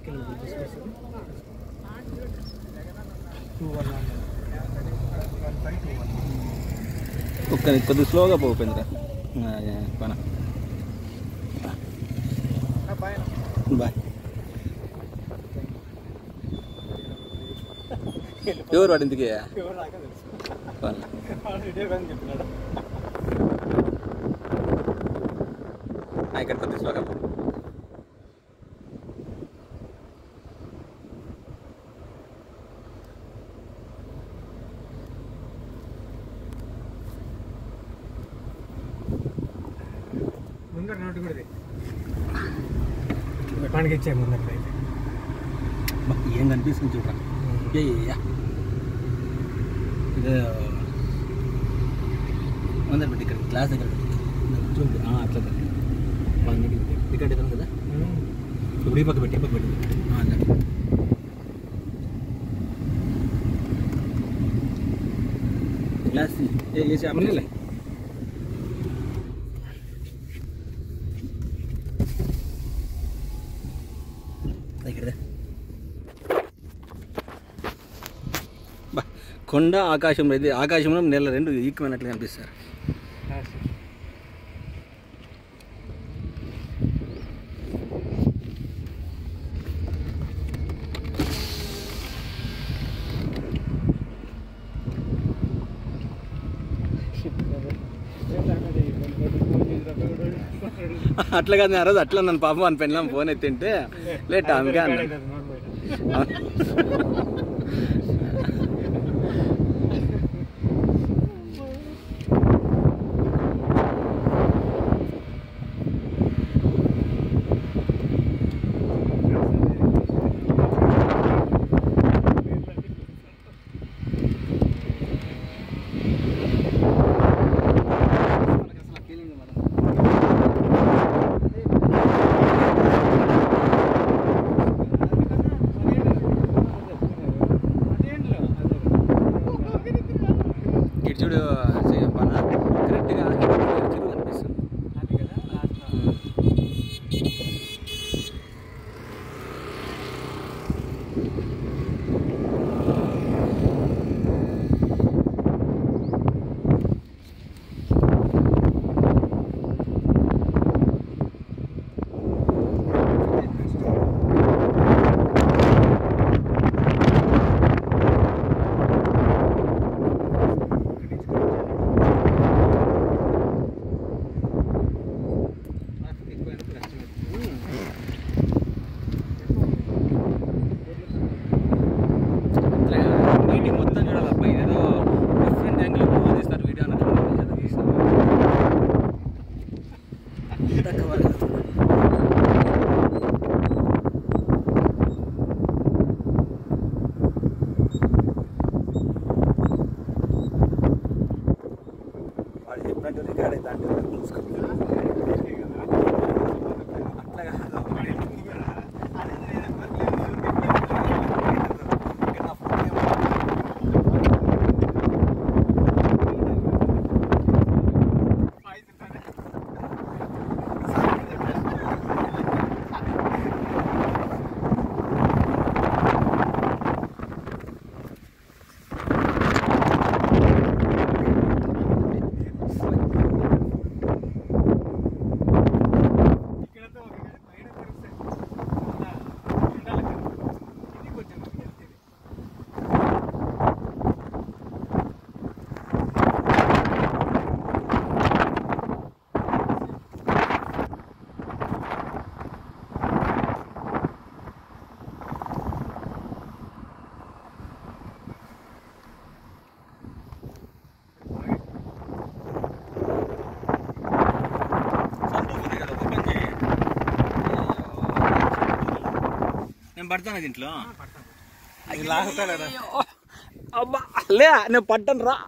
ఒక్క కొద్దిగా స్లోగా పో ఉపేంద్ర పన బాయ్ ఎవరు వాడు ఇంతకీ పర్లే. ఆ, ఇక్కడ కొద్దిగా స్లోగా పో ముందర నోటు కూడా మనకి ఇచ్చే ముందర అయితే బా, ఏం కనిపిస్తుంది చూడరా ఏ ఏ, ఏ. ఇది ముందర పెట్టి ఇక్కడ క్లాస్ దగ్గర పెట్టి. చూడు ఆ, అట్లా పెట్టి వన్ టికెట్ ఇదాను కదా ఇప్పుడు ఈ పక్క పెట్టి ఈ పక్క పెట్టి ఆ, అట్లా. గ్లాస్ ఏ ఏసి అమ్మలే దగ్గర బా కొండ ఆకాశం ఇది ఆకాశంలో నెల రెండు ఈక్వైనట్లు కనిపిస్తారు అట్లా కాదు నేను ఆ రోజు అట్లా నన్ను పాపం అని పెళ్ళాం ఫోన్ ఎత్తింటే లేట్ ఆమెగా అన్నా ఇటు చూడు పన కరెక్ట్గా చెరువు కనిపిస్తుంది నీటి మొత్తం చూడాలబ్బా ఇదేదో డిఫరెంట్ యాంగిల్ ఎక్కువ తీస్తారు వీడియో అన్నట్లు ఏదో తీస్తారు అంతా కవర్ వాడు చెప్పినట్టు రికార్డ్ అయితే అంటే చూసుకుంటారు అట్లా నేను పడతాను దీంట్లో అయ్యో. అబ్బా లే నేను పడ్డాను రా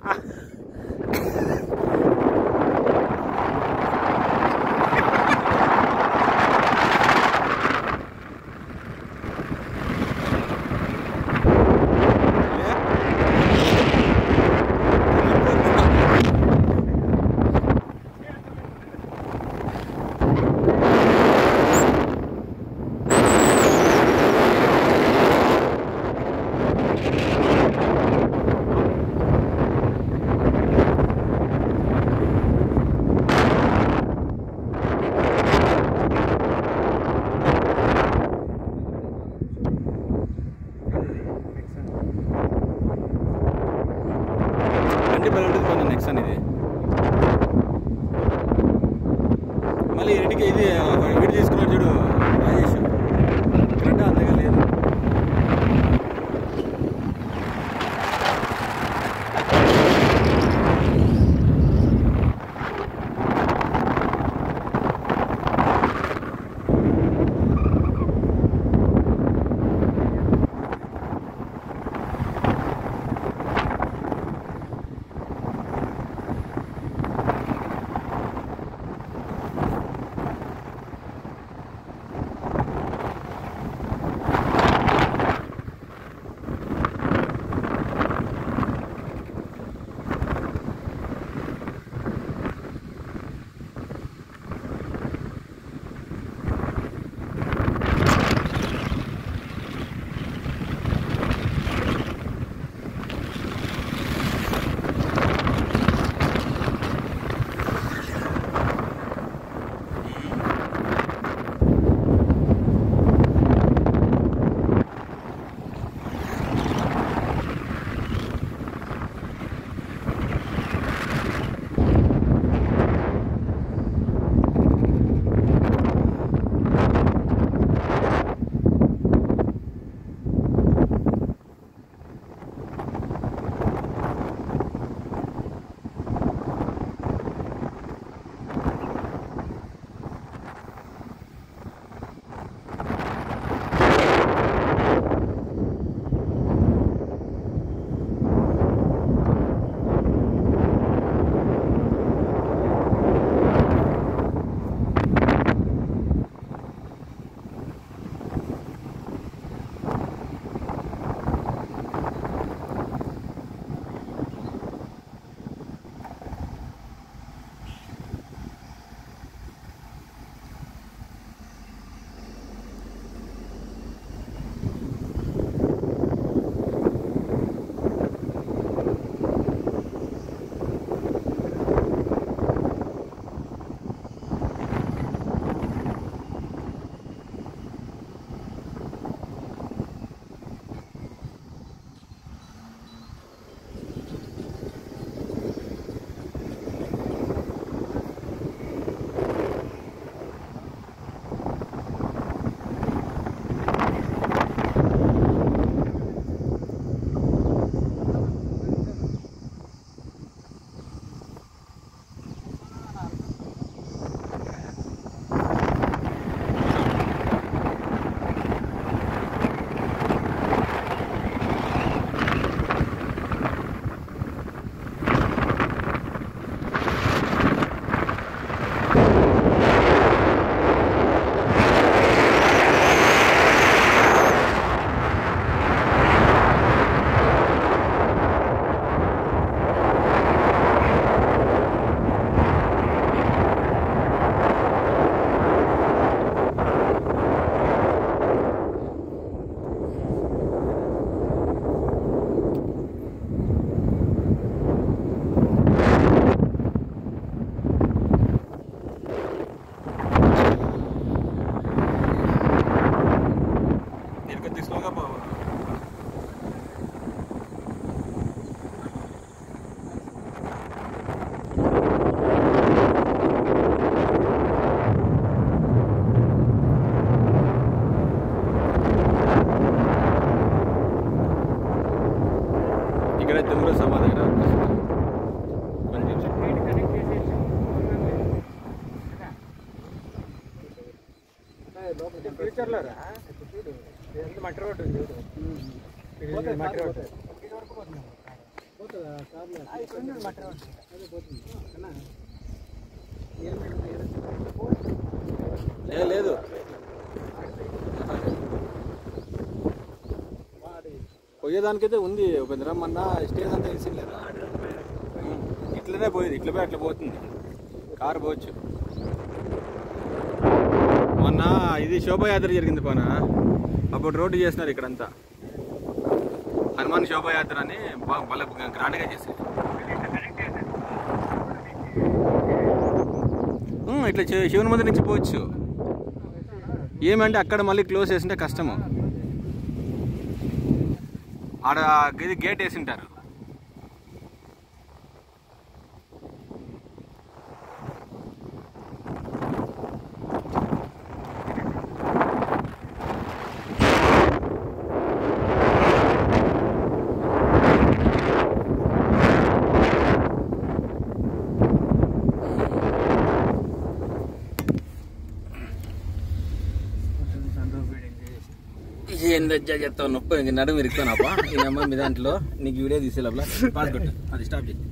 ఫ్యూచర్లో రా చూడు ఎంత మట్టి రోడ్డు ఉంది చూడు ఇది ఉంది మట్టి రోడ్డు మట్టి రోడ్డు లేదు లేదు పోయేదానికైతే ఉంది ఒక దినం మొన్న స్టేజ్ అంతా వేసిండ్లేదా ఇట్లనే పోయేది ఇట్లా పోయి అట్లా పోతుంది కారు పోవచ్చు మొన్న ఇది శోభయాత్ర జరిగింది పోనా అప్పుడు రోడ్డు చేసినారు ఇక్కడంతా హనుమాన్ శోభయాత్ర అని బాగా భలే గ్రాండ్గా చేశారు ఉమ్, ఇట్లా శి- శివుని మందిర్ నుంచి పోవచ్చు ఏమంటే అక్కడ మళ్ళీ క్లోజ్ చేసింటే కష్టము ఆడ ఇది గేట్ వేసింటారు ఏందజ్జా చెప్తావు నొప్పి ఇంక నడుము ఇరుక్కున్నాపా ఈ నెంబర్ మీ దాంట్లో నీకు వీడియో తీసే లోపల పాస్ కొట్టు అది స్టాప్ చేయి